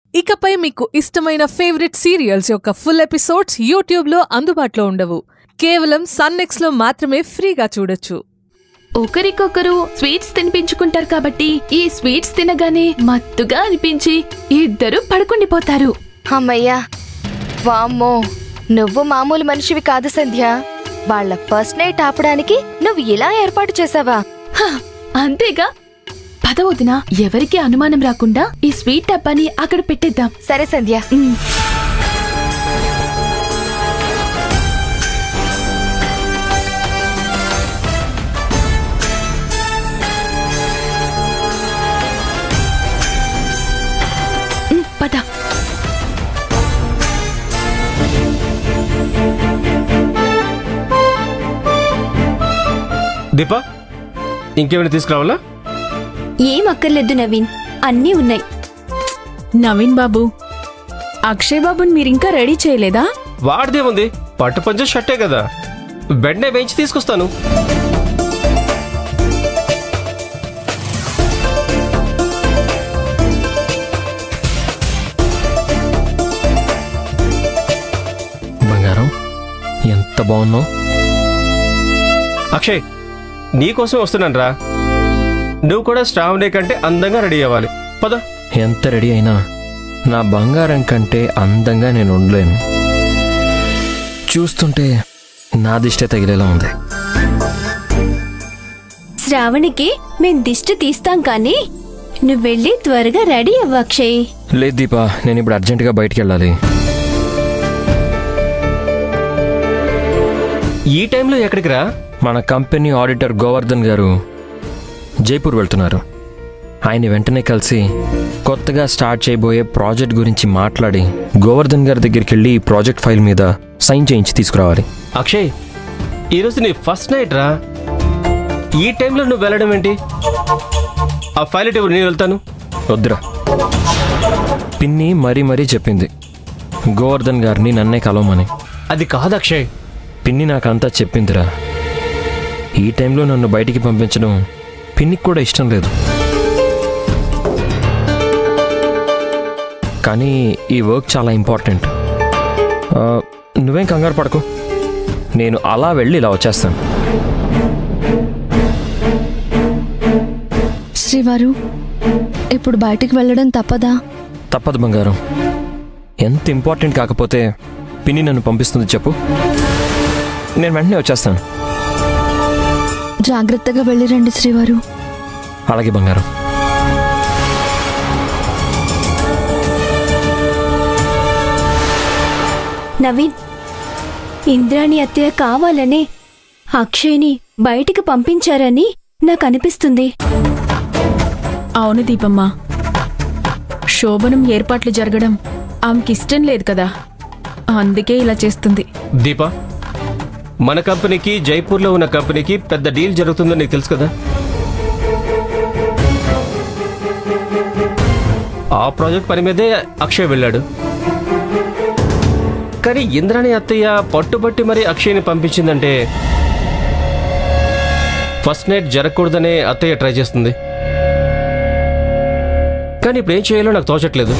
ఇకపై మీకు ఇష్టమైన ఫేవరెట్ సీరియల్స్ యొక్క ఫుల్ ఎపిసోడ్స్ యూట్యూబ్లో అందుబాటులో ఉండవు కేవలం సన్నెక్స్లో మాత్రమే ఫ్రీగా చూడొచ్చు ఒకరికొకరు స్వీట్స్ తినిపించుకుంటారు కాబట్టి ఈ స్వీట్స్ తినగానే మత్తుగా అనిపించి ఇద్దరు పడుకుండిపోతారు అమ్మయ్యా వామ్మో నువ్వు మామూలు మనిషివి కాదు సంధ్య వాళ్ళ ఫస్ట్ నైట్ ఆపడానికి నువ్వు ఇలా ఏర్పాటు చేసావా హ, అంతేగా పద వదిన ఎవరికి అనుమానం రాకుండా ఈ స్వీట్ డబ్బాని అక్కడ పెట్టేద్దాం సరే సంధ్య ఉమ్. ఉమ్, పద దీపా ఇంకేమైనా తీసుకురావాలా ఏం అక్కర్లేదు నవీన్ అన్నీ ఉన్నాయి నవీన్ బాబు అక్షయ్ బాబుని మీరింకా రెడీ చేయలేదా వాడిదేముంది పట్టు పంచ షర్టే కదా వెంటనే వేయించి తీసుకొస్తాను బంగారం ఎంత బాగున్నావు అక్షయ్ నీకోసం వస్తున్నాను రా నువ్వు కూడా శ్రావణి కంటే అందంగా రెడీ అవ్వాలి పద ఎంత రెడీ అయినా నా బంగారం కంటే అందంగా నేను ఉండలేను చూస్తుంటే నా దిష్టే తగిలేలా ఉంది శ్రావణికి మేం దిష్టి తీస్తాం కానీ నువ్వెళ్ళి త్వరగా రెడీ అవ్వు అక్షయ్ లేదు దీపా నేను ఇప్పుడు అర్జెంటుగా బయటికి వెళ్ళాలి ఈ టైంలో ఎక్కడికి రా మన కంపెనీ ఆడిటర్ గోవర్ధన్ గారు జైపూర్ వెళ్తున్నారు ఆయన వెంటనే కలిసి కొత్తగా స్టార్ట్ చేయబోయే ప్రాజెక్ట్ గురించి మాట్లాడి గోవర్ధన్ గారి దగ్గరికి వెళ్ళి ఈ ప్రాజెక్ట్ ఫైల్ మీద సైన్ చేయించి తీసుకురావాలి అక్షయ్ ఈరోజు నీ ఫస్ట్ నైట్ రా ఈ టైంలో నువ్వు వెళ్ళడం ఏంటి ఆ ఫైల్ ఇటు ఇవ్వు, నేను వెళ్తాను వద్దురా పిన్ని మరీ మరీ చెప్పింది గోవర్ధన్ గారిని నన్నే కలవమని అది కాదు అక్షయ్ పిన్ని నాకంతా చెప్పిందిరా ఈ టైంలో నన్ను బయటికి పంపించడం పిన్నికి కూడా ఇష్టం లేదు కానీ ఈ వర్క్ చాలా ఇంపార్టెంట్ ఆ, నువ్వేం కంగారు పడకు నేను అలా వెళ్ళి ఇలా వచ్చేస్తాను శ్రీవారు ఇప్పుడు బయటికి వెళ్ళడం తప్పదా తప్పదు బంగారం ఎంత ఇంపార్టెంట్ కాకపోతే పిన్ని నన్ను పంపిస్తుంది చెప్పు నేను వెంటనే వచ్చేస్తాను జాగ్రత్తగా వెళ్ళిరండి శ్రీవారు అలాగే బంగారం నవీన్ ఇంద్రాణి అత్తయ్య కావాలనే అక్షయ్ని బయటికి పంపించారని నాకు అనిపిస్తుంది అవును దీపమ్మ శోభనం ఏర్పాట్లు జరగడం ఆమెకిష్టం లేదు కదా అందుకే ఇలా చేస్తుంది దీప మన కంపెనీకి జైపూర్లో ఉన్న కంపెనీకి పెద్ద డీల్ జరుగుతుందని నీకు తెలుసు కదా ఆ ప్రాజెక్ట్ పని మీదే అక్షయ్ వెళ్ళాడు కానీ ఇంద్రాణి అత్తయ్య పట్టుబట్టి మరి అక్షయ్ని పంపించిందంటే ఫస్ట్ నైట్ జరగకూడదనే అత్తయ్య ట్రై చేస్తుంది కానీ ఇప్పుడు ఏం చేయాలో నాకు తోచట్లేదు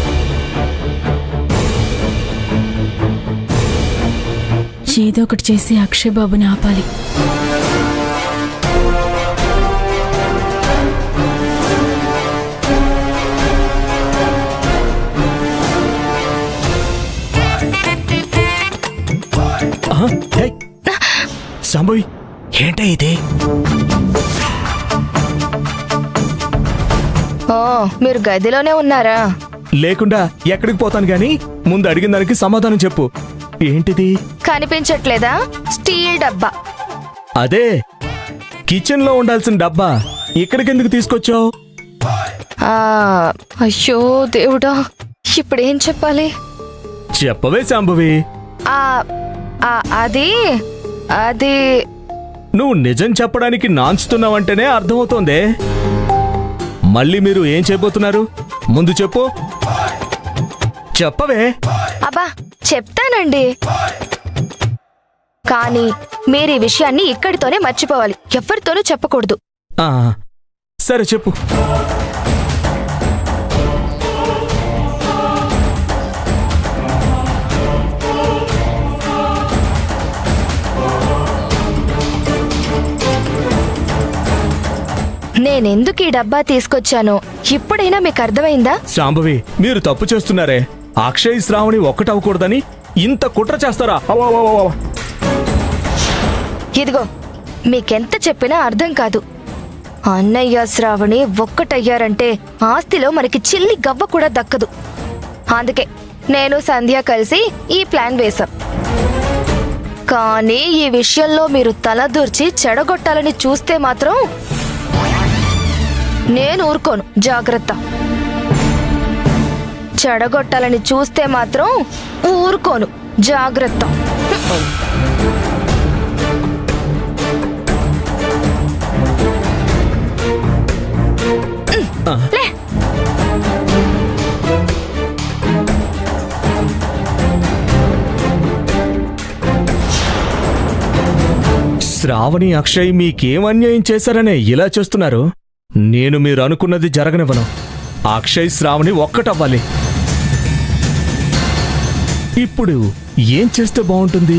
ఏదో ఒకటి చేసి అక్షయ్ బాబుని ఆపాలి సంభవి ఏంటే ఇది ఓ మీరు గదిలోనే ఉన్నారా లేకుండా ఎక్కడికి పోతాను గాని ముందు అడిగిన దానికి సమాధానం చెప్పు ఏంటిది కనిపించట్లేదా స్టీల్ డబ్బా అదే కిచెన్ లో ఉండాల్సిన డబ్బా ఇక్కడికి ఎందుకు తీసుకొచ్చావు ఆ, అయ్యో దేవుడా ఇప్పుడేం చెప్పాలి చెప్పవే శాంభవి ఆ ఆ, అది అది నువ్వు నిజం చెప్పడానికి నాంచుతున్నావంటేనే అర్థమవుతోందే మళ్ళీ మీరు ఏం చేయబోతున్నారు ముందు చెప్పు చెప్పవే అబ్బా చెప్తానండి కానీ మీరు ఈ విషయాన్ని ఇక్కడితోనే మర్చిపోవాలి ఎవరితోనూ చెప్పకూడదు ఆ, సరే చెప్పు నేనెందుకు ఈ డబ్బా తీసుకొచ్చానో ఇప్పుడైనా మీకు అర్థమైందా శాంభవి మీరు తప్పు చేస్తున్నారే అక్షయ్ శ్రావణి ఒక్కటవ్వకూడదని ఇంత కుట్ర చేస్తారా అవ్వ, అవ్వ, అవ్వ, అవ్వ. ఇదిగో మీకెంత చెప్పినా అర్థం కాదు అన్నయ్య శ్రావణి ఒక్కటయ్యారంటే ఆస్తిలో మనకి చిల్లి గవ్వ కూడా దక్కదు అందుకే నేను సంధ్య కలిసి ఈ ప్లాన్ వేశాం కానీ ఈ విషయంలో మీరు తలదూర్చి చెడగొట్టాలని చూస్తే మాత్రం నేను ఊరుకోను జాగ్రత్త చెడగొట్టాలని చూస్తే మాత్రం ఊరుకోను జాగ్రత్త లే శ్రావణి అక్షయ్ మీకేం అన్యాయం చేశారనే ఇలా చేస్తున్నారు నేను మీరు అనుకున్నది జరగనివ్వను అక్షయ్ శ్రావణి ఒక్కటవ్వాలి ఇప్పుడు ఏం చేస్తే బాగుంటుంది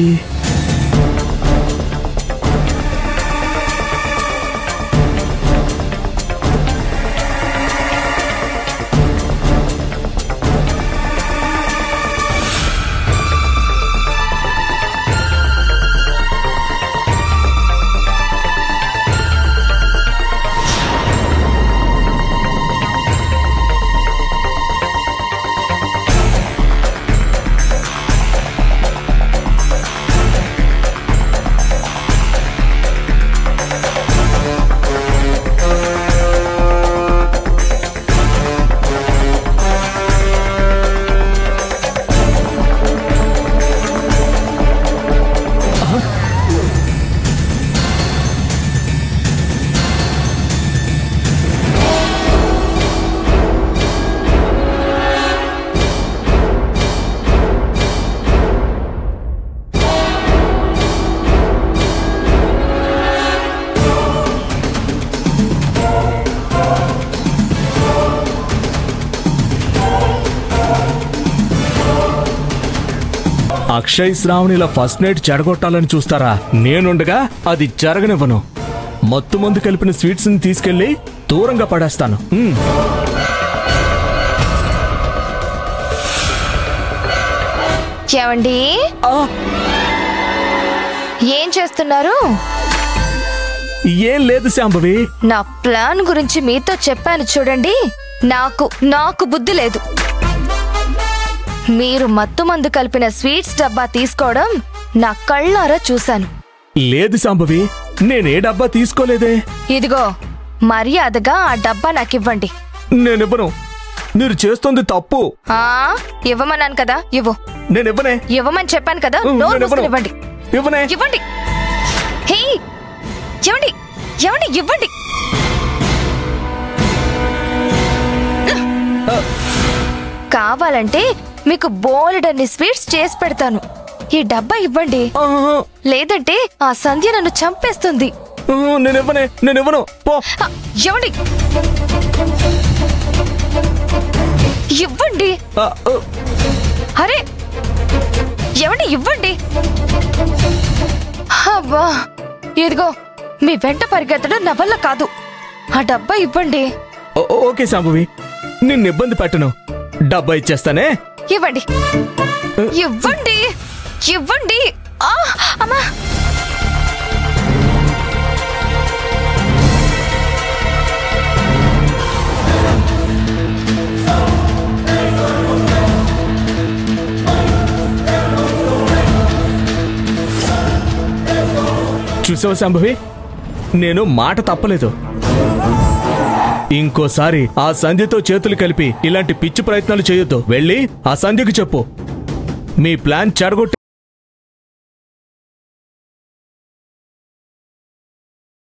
అక్షయ్ శ్రావణిల ఫస్ట్ నైట్ చెడగొట్టాలని చూస్తారా నేనుండగా అది జరగనివ్వను మత్తు మందు కలిపిన స్వీట్స్ ని తీసుకెళ్లి దూరంగా పడేస్తాను మ్మ్. ఏమండి ఆ, ఏం చేస్తున్నారు ఏం లేదు శాంభవి నా ప్లాన్ గురించి మీతో చెప్పాను చూడండి నాకు నాకు బుద్ధి లేదు మీరు మత్తు మందు కలిపిన స్వీట్స్ డబ్బా తీసుకోవడం నా కళ్ళారా చూశాను లేదు శాంభవి నేనే డబ్బా తీసుకోలేదే ఇదిగో మర్యాదగా ఆ డబ్బా నాకివ్వండి నేనివ్వను మీరు చేస్తుంది తప్పు ఆ ఇవ్వమన్నాను కదా ఇవ్వు నేనివ్వనే ఇవ్వమని చెప్పాను కదా ఉమ్, నోరు నేను మూసుకుని ఇవ్వను. ఇవ్వండి ఇవ్వనే ఇవ్వండి హే ఇవ్వండి ఇవ్వండి ఇవ్వండి కావాలంటే మీకు బోలెడన్ని స్వీట్స్ చేసి పెడతాను ఈ డబ్బా ఇవ్వండి ఆహా, లేదంటే ఆ సంధ్య నన్ను చంపేస్తుంది ఆ, నేనివ్వనే నేనివ్వను పో ఆ, ఇవ్వండి ఇవ్వండి ఆ, ఆ, అరే ఇవ్వండి ఇవ్వండి అబ్బా ఇదిగో మీ వెంట పరిగెత్తడం నా వల్ల కాదు ఆ డబ్బా ఇవ్వండి ఓ- ఓకే శాంభవి నిన్ను ఇబ్బంది పెట్టను డబ్బా ఇచ్చేస్తానే ఇవ్వండి ఇవ్వండి ఇవ్వండి ఆ, అమ్మా చూసావా శాంభవి నేను మాట తప్పలేదు ఇంకోసారి ఆ సంధ్యతో చేతులు కలిపి ఇలాంటి పిచ్చి ప్రయత్నాలు చేయొద్దు వెళ్ళి ఆ సంధ్యకు చెప్పు మీ ప్లాన్ చెడగొట్టి